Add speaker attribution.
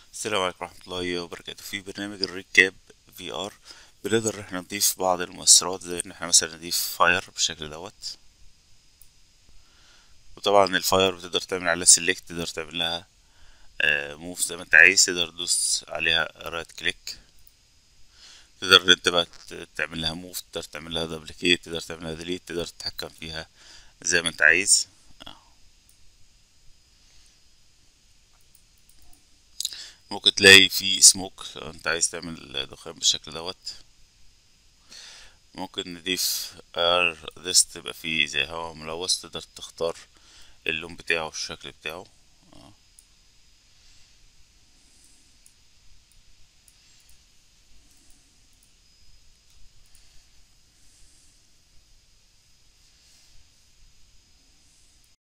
Speaker 1: السلام عليكم ورحمة الله وبركاته في برنامج الريكاب في ار بنقدر ان احنا نضيف بعض المؤثرات زي ان احنا مثلا نضيف فاير بالشكل دوت وطبعا الفاير بتقدر تعمل عليها سيلكت تقدر تعمل لها موف زي ما انت عايز تقدر تدوس عليها رايت كليك تقدر ان انت بقى تعمل لها موف تقدر تعمل لها دبليكيت تقدر تعمل لها ديليت تقدر تتحكم فيها زي ما انت عايز ممكن تلاقي في سموك لو انت عايز تعمل دخان بالشكل دوت ممكن نضيف ار ذس تبقى فيه زي هواء ملوث تقدر تختار اللون بتاعه والشكل بتاعه